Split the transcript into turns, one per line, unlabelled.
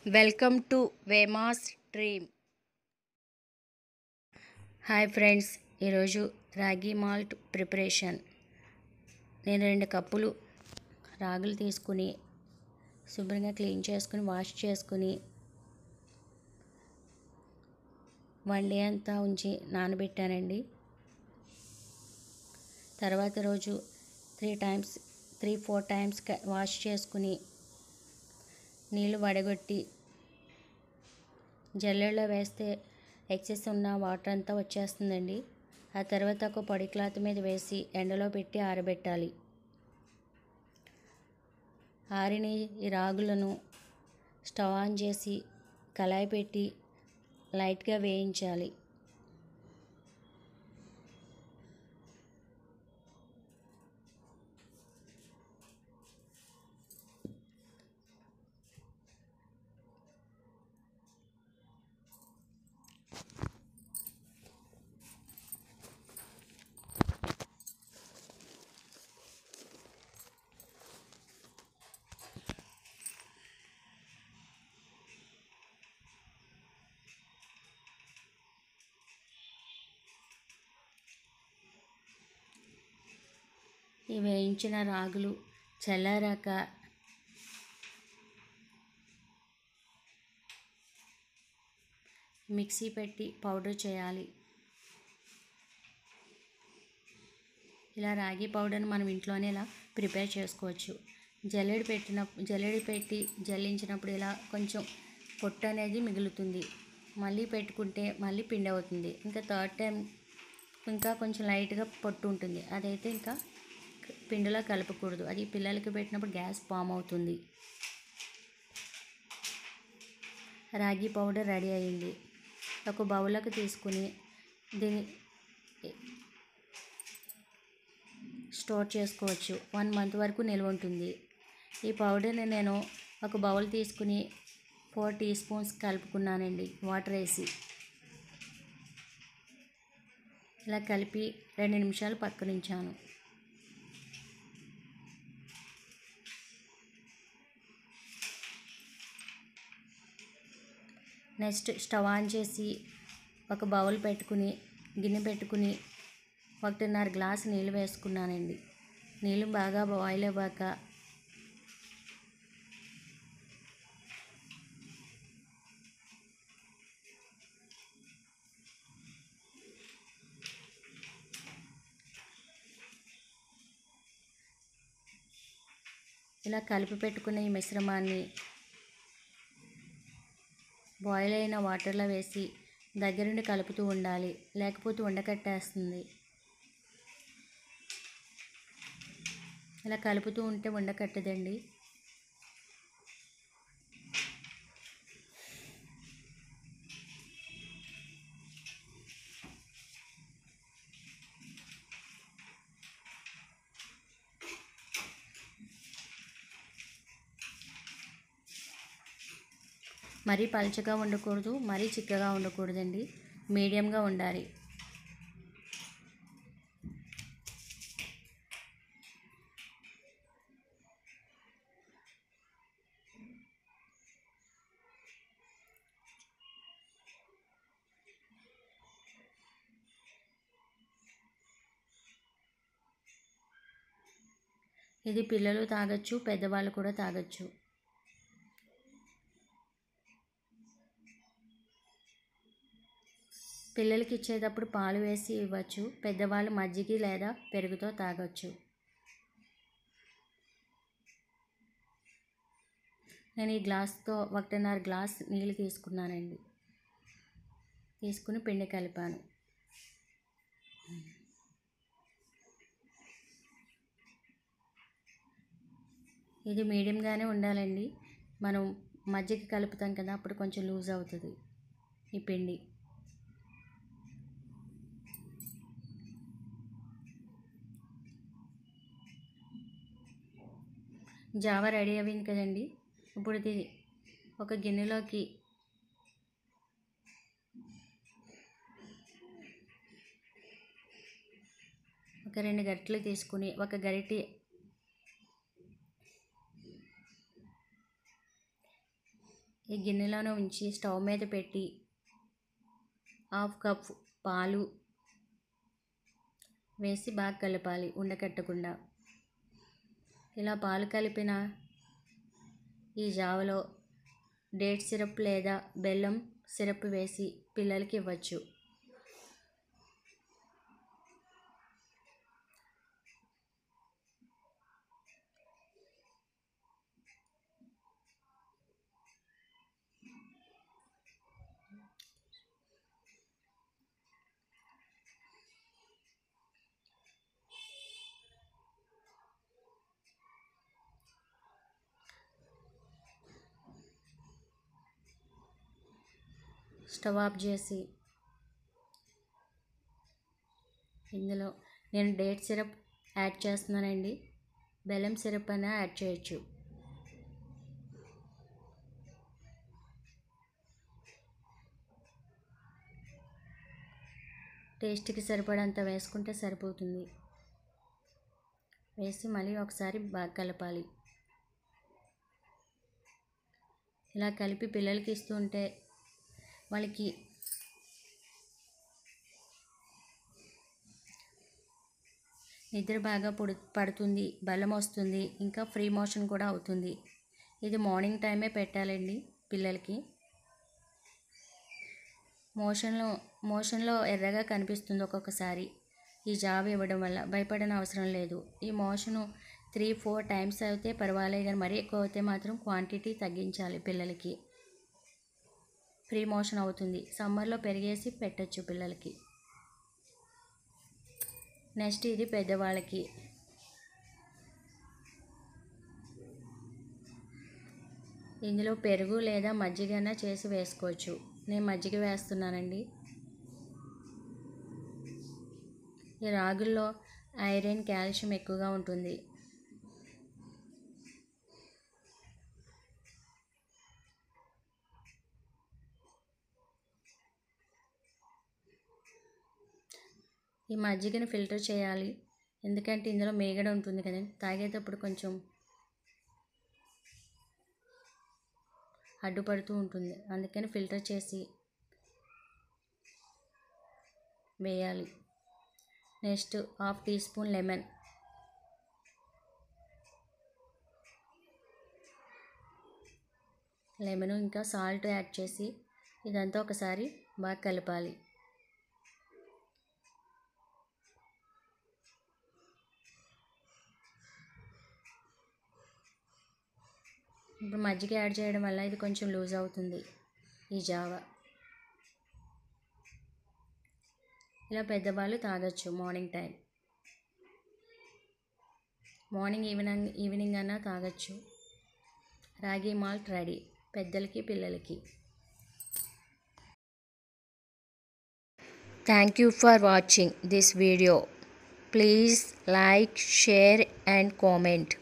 welcome to Vema's dream hi friends ఈరోజు ragi malt preparation నేను రెండు కప్పులు రాగులు తీసుకుని శుభ్రంగా క్లీన్ చేసుకుని వాష్ చేసుకుని వన్ డే అంతా ఉంచి నానబెట్టానండి తర్వాత రోజు three times three four times wash చేసుకుని నీళ్ళు వడగొట్టి జల్లెడలో వేస్తే ఎక్సెస్ ఉన్న వాటర్ అంతా వచ్చేస్తుందండి ఆ తర్వాత ఒక పొడి క్లాత్ మీద వేసి ఎండలో పెట్టి ఆరబెట్టాలి ఆరిన ఈ రాగులను స్టవ్ ఆన్ చేసి కళాయి పెట్టి లైట్గా వేయించాలి ఈ వేయించిన రాగులు చల్లారాక మిక్సీ పెట్టి పౌడర్ చేయాలి ఇలా రాగి పౌడర్ని మనం ఇంట్లోనే ఇలా ప్రిపేర్ చేసుకోవచ్చు జల్లెడ పెట్టిన జల్లెడ పెట్టి జల్లించినప్పుడు ఇలా కొంచెం పొట్టు అనేది మిగులుతుంది మళ్ళీ పెట్టుకుంటే మళ్ళీ పిండి అవుతుంది ఇంకా థర్డ్ టైం ఇంకా కొంచెం లైట్గా పొట్టు ఉంటుంది అదైతే ఇంకా పిండిలో కలపకూడదు అది పిల్లలకి పెట్టినప్పుడు గ్యాస్ ఫామ్ అవుతుంది రాగి పౌడర్ రెడీ అయింది ఒక బౌల్లోకి తీసుకుని దీన్ని స్టోర్ చేసుకోవచ్చు వన్ మంత్ వరకు నిల్వ ఉంటుంది ఈ పౌడర్ని నేను ఒక బౌల్ తీసుకుని ఫోర్ టీ స్పూన్స్ కలుపుకున్నానండి వాటర్ వేసి ఇలా కలిపి రెండు నిమిషాలు పక్కనుంచాను నెక్స్ట్ స్టవ్ ఆన్ చేసి ఒక బౌల్ పెట్టుకుని గిన్నె పెట్టుకుని ఒకటిన్నర గ్లాస్ నీళ్ళు వేసుకున్నానండి నీళ్ళు బాగా బాయిల్ అవ్వాక ఇలా కలిపి పెట్టుకున్న ఈ మిశ్రమాన్ని బాయిల్ అయిన వాటర్లో వేసి దగ్గరుండి కలుపుతూ ఉండాలి లేకపోతే ఉండకట్టేస్తుంది ఇలా కలుపుతూ ఉంటే ఉండకట్టదండి మరీ పలుచగా ఉండకూడదు మరీ చిక్కగా ఉండకూడదండి మీడియంగా ఉండాలి ఇది పిల్లలు తాగొచ్చు పెద్దవాళ్ళు కూడా తాగొచ్చు పిల్లలకి ఇచ్చేటప్పుడు పాలు వేసి ఇవ్వచ్చు పెద్దవాళ్ళు మజ్జిగ లేదా పెరుగుతో తాగొచ్చు నేను ఈ గ్లాస్తో ఒకటిన్నర గ్లాస్ నీళ్ళు తీసుకున్నానండి తీసుకుని పిండి కలిపాను ఇది మీడియంగానే ఉండాలండి మనం మజ్జిగ కలుపుతాం కదా అప్పుడు కొంచెం లూజ్ అవుతుంది ఈ పిండి జావా రెడీ అయింది కదండి ఇప్పుడు ఇది ఒక గిన్నెలోకి ఒక రెండు గరిటెలు తీసుకుని ఒక గరిటె ఈ గిన్నెలోనే ఉంచి స్టవ్ మీద పెట్టి హాఫ్ కప్ పాలు వేసి బాగా కలపాలి ఉండకట్టకుండా ఇలా పాలు కలిపిన ఈ జావలో డేట్ సిరప్ లేదా బెల్లం సిరప్ వేసి పిల్లలకి ఇవ్వచ్చు స్టవ్ ఆఫ్ చేసి ఇందులో నేను డేట్ సిరప్ యాడ్ చేస్తున్నానండి బెల్లం సిరప్ అయినా యాడ్ చేయొచ్చు టేస్ట్కి సరిపడంత వేసుకుంటే సరిపోతుంది వేసి మళ్ళీ ఒకసారి బాగా కలపాలి ఇలా కలిపి పిల్లలకి ఇస్తూ ఉంటే వాళ్ళకి నిద్ర బాగా పుడు పడుతుంది బలం వస్తుంది ఇంకా ఫ్రీ మోషన్ కూడా అవుతుంది ఇది మార్నింగ్ టైమే పెట్టాలండి పిల్లలకి మోషన్లో మోషన్లో ఎర్రగా కనిపిస్తుంది ఒక్కొక్కసారి ఈ జాబ్ ఇవ్వడం వల్ల భయపడని అవసరం లేదు ఈ మోషను త్రీ ఫోర్ టైమ్స్ అయితే పర్వాలేదు కానీ మరీ ఎక్కువ అయితే మాత్రం క్వాంటిటీ తగ్గించాలి పిల్లలకి ఫ్రీ మోషన్ అవుతుంది సమ్మర్లో పెరిగేసి పెట్టచ్చు పిల్లలకి నెక్స్ట్ ఇది పెద్దవాళ్ళకి ఇందులో పెరుగు లేదా మజ్జిగైనా చేసి వేసుకోవచ్చు నేను మజ్జిగ వేస్తున్నానండి ఈ రాగుల్లో ఐరన్ కాల్షియం ఎక్కువగా ఉంటుంది ఈ మజ్జిగను ఫిల్టర్ చేయాలి ఎందుకంటే ఇందులో మేగడ ఉంటుంది కదండి తాగేటప్పుడు కొంచెం అడ్డుపడుతూ ఉంటుంది అందుకని ఫిల్టర్ చేసి వేయాలి next half teaspoon lemon lemon ఇంకా సాల్ట్ యాడ్ చేసి ఇదంతా ఒకసారి బాగా కలపాలి ఇప్పుడు మజ్జిగ యాడ్ చేయడం వల్ల ఇది కొంచెం లూజ్ అవుతుంది ఈ జావా ఇలా పెద్దవాళ్ళు తాగొచ్చు morning time morning evening evening అన్నా తాగొచ్చు రాగి మాల్ట్ రెడీ పెద్దలకి పిల్లలకి thank you for watching this video please like share and comment